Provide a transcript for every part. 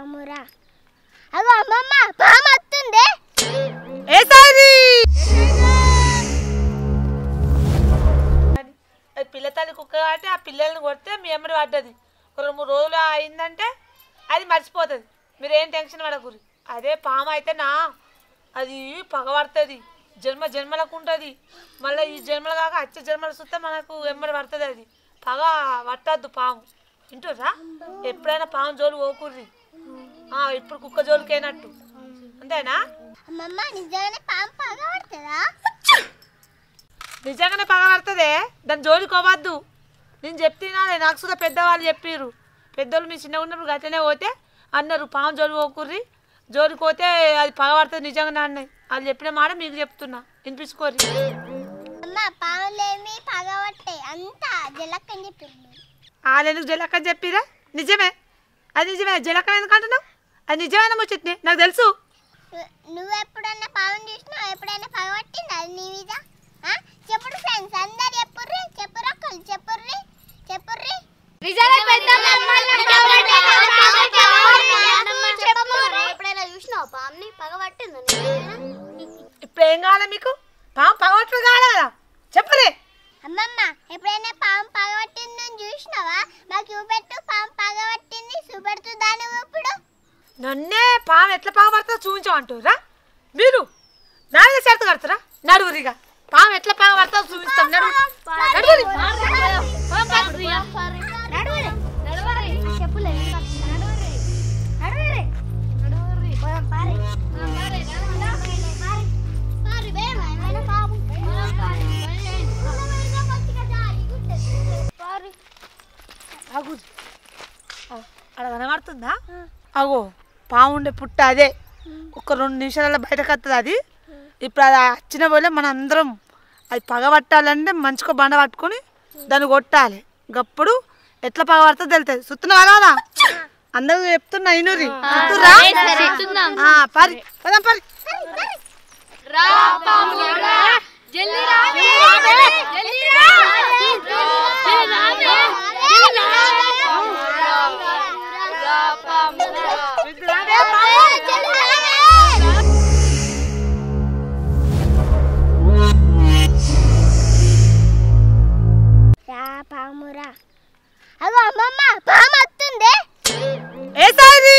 పామురా అగో అమ్మమ్మ పాము వస్తుంది ఏసారి అది పిల్ల తల్లి కుక్క కాబట్టి ఆ పిల్లల్ని కొడితే మీ ఎమ్మడి పడ్డది ఒక రెండు మూడు రోజులు అయిందంటే అది మర్చిపోతుంది మీరు ఏం టెన్షన్ పడకూరి అదే పాము అయితే నా అది పగబడుతుంది జన్మ జన్మలకు ఉంటుంది మళ్ళీ ఈ జన్మలు కాక వచ్చే జన్మలు చూస్తే మనకు ఎమ్మడి పడుతుంది అది పగ పట్టద్దు పాము వింటుర్రా ఎప్పుడైనా పాము జోలు పోకూర్రి ఆ, ఇప్పుడు కుక్క జోలికైనట్టు అంతేనా అమ్మమ్మ నిజంగానే పాము పగబడుతుందా నిజంగానే పగబడుతుంది దాని జోలికి పోవద్దు నేను చెప్తున్నానే నాకు సుధా పెద్దవాళ్ళు చెప్పిర్రు పెద్దోళ్ళు మీ చిన్నగా ఉన్నప్పుడు గట్లనే పోతే అన్నారు పాము జోలి పోకుర్రి జోలికి పోతే అది పగబడుతుంది నిజంగానే అన్నాయి వాళ్ళు చెప్పిన మాట మీకు చెప్తున్నా వినిపించుకోర్రి అమ్మ పాములేమి పగబట్టాయి అంతా జలక్కని చెప్పింది వాళ్ళు ఎందుకు జలక్క చెప్పిరా నిజమే అది నిజమే జలక్క ఎందుకు అంటున్నావు అది నిజమైన ముచ్చట్నే నాకు తెలుసు నువ్వు ఎప్పుడన్నా పాముని చూసినావు ఎప్పుడైనా పగబట్టింది అది నీ మీద ఆ? చెప్పుడు ఫ్రెండ్స్ అందరు చెప్పుర్రి చెప్పురు ఒక్కరు చెప్పుర్రి చెప్పుర్రి ఎప్పుడైనా చూసినావు పాముని పగబట్టింది ఇప్పుడు ఏం కావాలి మీకు పాము పగబట్టడం కావాలి కదా చెప్పరే అమ్మమ్మ ఎప్పుడైనా పాము పగబట్టిందని చూసినావా మాకు చూపెట్టు పాము పగబట్టింది చూపెడుతూ దాని ఇప్పుడు నన్నే పాము ఎట్లా పగబడుతుందో చూపించమంటారా మీరు నా మీద చేత కడతారా నడువురిగా పాము ఎట్లా పగబడుతుందో చూపిస్తాం నడువు నడువురి ఆగు ఆ, అక్కడ కనబడుతుందా అగో పాము ఉండే పుట్ట అదే ఒక రెండు నిమిషాలలో బయటకు వస్తుంది అది ఇప్పుడు అది వచ్చిన పోలే మన అందరం అది పగబట్టాలంటే మంచిగా బండ పట్టుకొని దాన్ని కొట్టాలి గప్పుడు ఎట్లా పగబడుతుందో తెలుస్తుంది సుత్తున్నా కదా అందరూ చెప్తున్నా ఇనురి సుత్తురా? ఆ, పరి పదం పరి రా పామురా అగో అమ్మమ్మ పాము వస్తుంది ఏసారి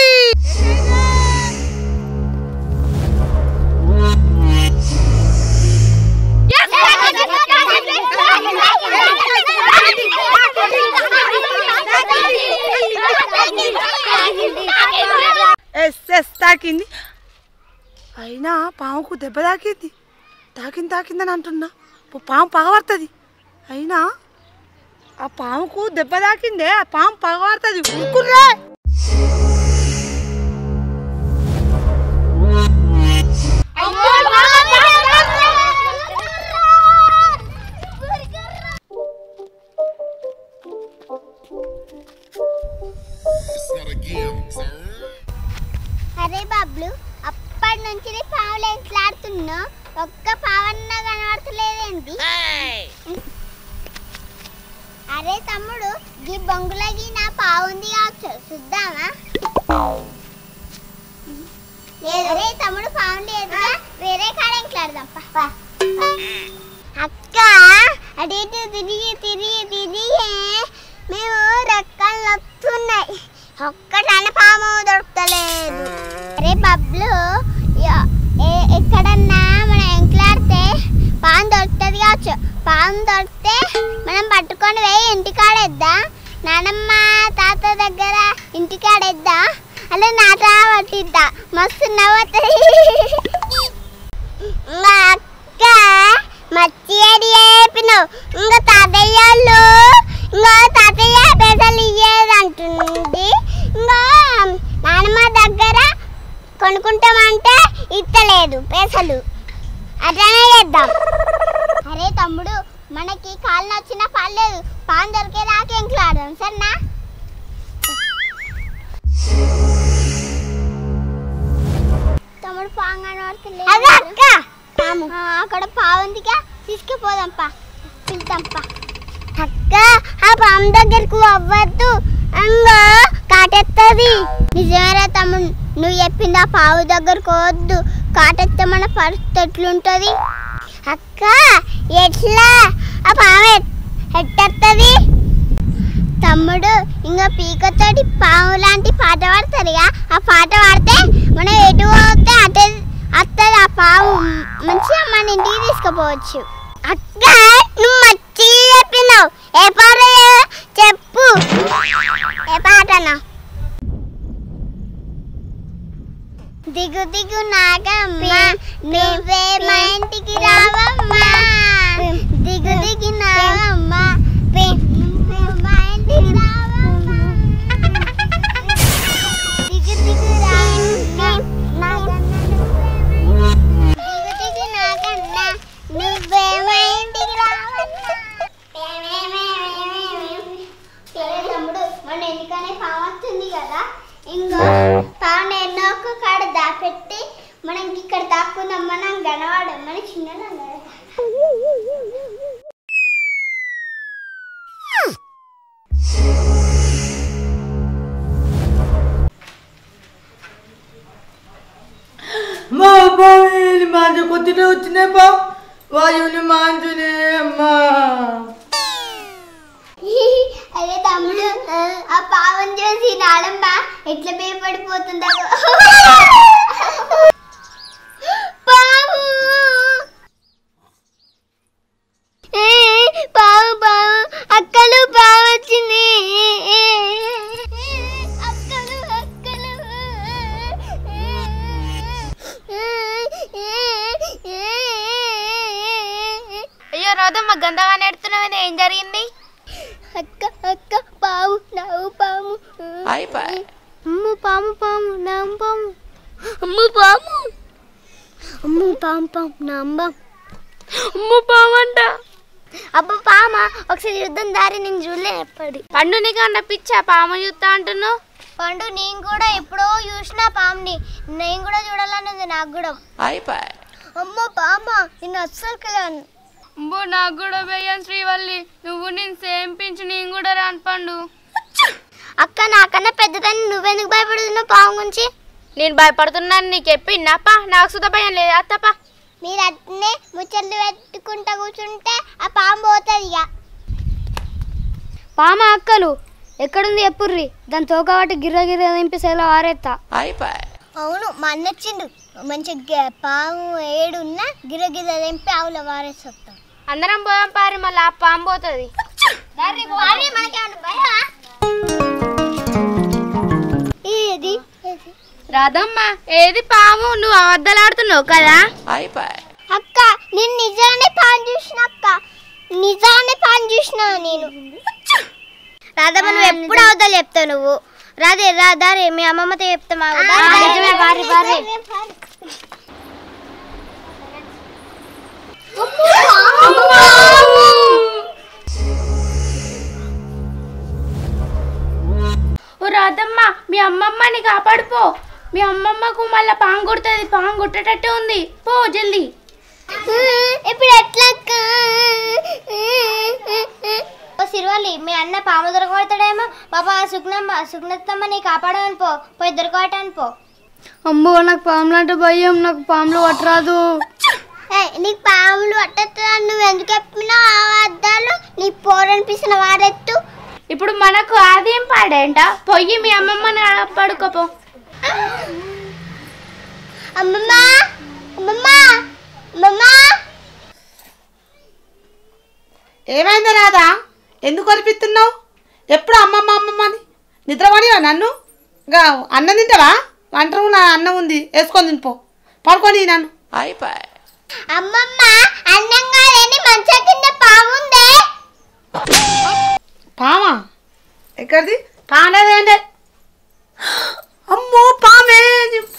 ఎస్ ఎస్ తాకింది అయినా పాముకు దెబ్బ తాకింది తాకింది తాకిందని అంటున్నా ఓ పాము పగబడుతుంది అయినా ఆ పాముకు దెబ్బ తాకిందే ఆ పాము పగబడుతుంది ఉరుకుర్రే It's not a game, sir. అరే బాబ్లు అప్పటి నుంచి నీ పావులు ఎంట్లాడుతున్నా ఒక్క పావన్న కనబడతలేదేంటి అరే తమ్ముడు ఈ బొంగులకి నా పావుంది కావచ్చు చూద్దామా అరే తమ్ముడు పావుంది ఎదుగా వేరే కాడ ఎంట్లాడదాం పా, పా. అక్క అటు ఇటు తిరిగి తిరిగి తిరిగి మేము రెక్కలు నొత్తున్నాయి ఒక్కటన పాము దొరకలేదు అరే బబ్లు యా- ఏ- ఎక్కడన్నా మనం ఎంకలాడితే పాము దొరుకుతుంది కావచ్చు పాము దొరికితే మనం పట్టుకొని పోయి ఇంటికాడేద్దాం నానమ్మ తాత దగ్గర ఇంటికాడేద్దా అలా నాట పట్టిద్దా మస్తు నవ్వుతుంది మా అక్క మచ్చి ఏడి చెప్పినావు ఇంకా తాతయ్యలు ఇంకా తాతయ్య పెసలు ఇయ్యేదంటుంది ఇంకా నాన్నమ్మ దగ్గర కొనుక్కుంటామంటే ఇత్తలేదు పెసలు అట్లనే చేద్దాం అరే తమ్ముడు మనకి కాళ్ళు నచ్చినా పర్లేదు పాన్ దొరికేదాకా ఇంట్లాడదాం సరేనా తమ్ముడు పాము కనబడుతుంది అదే అక్క పాము అక్కడ పావుందిగా తీసుకుపోదాంపా పిలుతాంపా అక్క ఆ పాము దగ్గరకు అవ్వద్దు అంగో కాటెత్తది నిజమేరా తమ్ముడు నువ్వు చెప్పింది ఆ పావు దగ్గరకు వద్దు కాటెత్తే మన పరిస్థితి ఎట్లుంటుంది అక్క ఎట్లా ఆ పాము ఎట్టెత్తది తమ్ముడు ఇంకా పీకతోటి పాము లాంటి పాట పాడతారుగా ఆ పాట పాడితే మనం ఎటు పోతే అటే అత్తది ఆ పాము మంచిగా మన ఇంటికి తీసుకుపోవచ్చు అక్క నువ్వు మంచి చెప్పినావు ఏ పాట చెప్పు ఏ పాటనా దిగు దిగు నాగమ్మ నువ్వే మా ఇంటికి రావమ్మా దిగు దిగు నాగమ్మ నువ్వే మా ఇంటికి రావమ్మా దిగు దిగు నాగమ్మ దిగు దిగు నాగమ్మ నువ్వే మా ఇంటికి రావమ్మా సరే తమ్ముడు మన ఎందుకనే పాము వస్తుంది కదా ఇంకో పావును ఎన్నో ఒక కాడ దాపెట్టి మనం ఇక్కడ దాక్కుందాం మనం గనవాడు మన చిన్న మా బావి మాంజ కొద్దిగా వచ్చినాయి బా వాయుని మాంజునే అమ్మా అదే తమ్ముడు ఆ పావుని చూసి నాడమ్మా ఎట్లా భయపడిపోతుందో పావు ఏ, పావు పావు అక్కలు పావు వచ్చింది అక్కలు అక్కలు అయ్యో రాధమ్మ గంధగా నేడుతున్నావు ఏం జరిగింది అక్క అక్క పాము నావు పాము అమ్ము పాము పాము నాం పాము అమ్ము పాము అమ్ము పాము పాము నాం పాము అమ్మ పామంట అబ్బ పామ ఒకసారి యుద్ధం దారి నేను చూడలే ఎప్పటి పండు నీకు అన్న పిచ్చా పాము చూస్తా అంటున్నావు పండు నేను కూడా ఎప్పుడో చూసిన పాముని నేను కూడా చూడాలని ఉంది నాకు కూడా అమ్మ పామ నేను అస్సలు కలాను అమ్మో నాకు కూడా వేయను శ్రీవల్లి నువ్వు నేను సేమ్ పించు నేను కూడా రాను పండు అక్క నాకన్నా పెద్దదాన్ని నువ్వెందుకు భయపడుతున్నావు పాము గురించి నేను భయపడుతున్నాను నీకు చెప్పిన్నాపా నాకు సుధ భయం లేదు అత్తపా మీరు అట్నే ముచ్చట్లు పెట్టుకుంటా కూర్చుంటే ఆ పాము పోతుంది ఇక పామ అక్కలు ఎక్కడుంది ఎప్పుర్రి దాని తోక వాటి గిర్ర గిర్ర దింపేసేలా ఆరేత్తా అవును మా అన్న వచ్చిండు మంచిగా పాము ఏడున్నా గిర గిర తెంపి ఆవుల వారేసి వస్తాం అందరం పోదాం పారి మళ్ళీ ఆ పాము పోతుంది ఏది రాధమ్మ ఏది పాము నువ్వు అబద్ధాలాడుతున్నావు కదా అక్క నేను నిజాన్ని పాన్ చూసిన అక్క నిజాన్ని పాన్ చూసిన నేను రాధమ్మ నువ్వు ఎప్పుడు అవతలు చెప్తావు నువ్వు రాదే రాదారే మీ అమ్మమ్మతో చెప్తామా నిజమే, బారి, బారి. ఓ రాధమ్మ మీ అమ్మమ్మని కాపాడుపో మీ అమ్మమ్మకు మళ్ళీ పాము కొడుతుంది పాము కొట్టేటట్టే ఉంది పో జల్దీ ఇప్పుడు ఎట్లా అక్క ఓ సిరివల్లి మీ అన్న పాము దొరకబడతాడేమో పాప సుగ్నమ్మ సుగ్నత్తమ్మ నీ కాపాడమని పో పోయి దొరకబట్టాను పో అమ్మో నాకు పాములు అంటే భయం నాకు పాములు పట్టరాదు ఏయ్, నీకు పాములు పట్టద్దా నువ్వు ఎందుకు చెప్పినావు ఆ అద్దాలు నీ పోరనిపిస్తున్న వారెత్తు ఇప్పుడు మనకు అదేం పాడేంట పొయ్యి మీ అమ్మమ్మని పడుకోపో అమ్మమ్మ అమ్మమ్మ అమ్మమ్మ ఏమైంది రాదా ఎందుకు అనిపిస్తున్నావు ఎప్పుడు అమ్మమ్మ అమ్మమ్మ అని నిద్రపోనివా నన్ను ఇంకా అన్నం తింటావా వంట రూమ్లో అన్నం ఉంది వేసుకొని తినిపో పడుకొని నన్ను అమ్మమ్మ అన్నంగా లేని మంచం కింద పాముందే పామా ఎక్కడిది పానేదేంటే అమ్మో పామే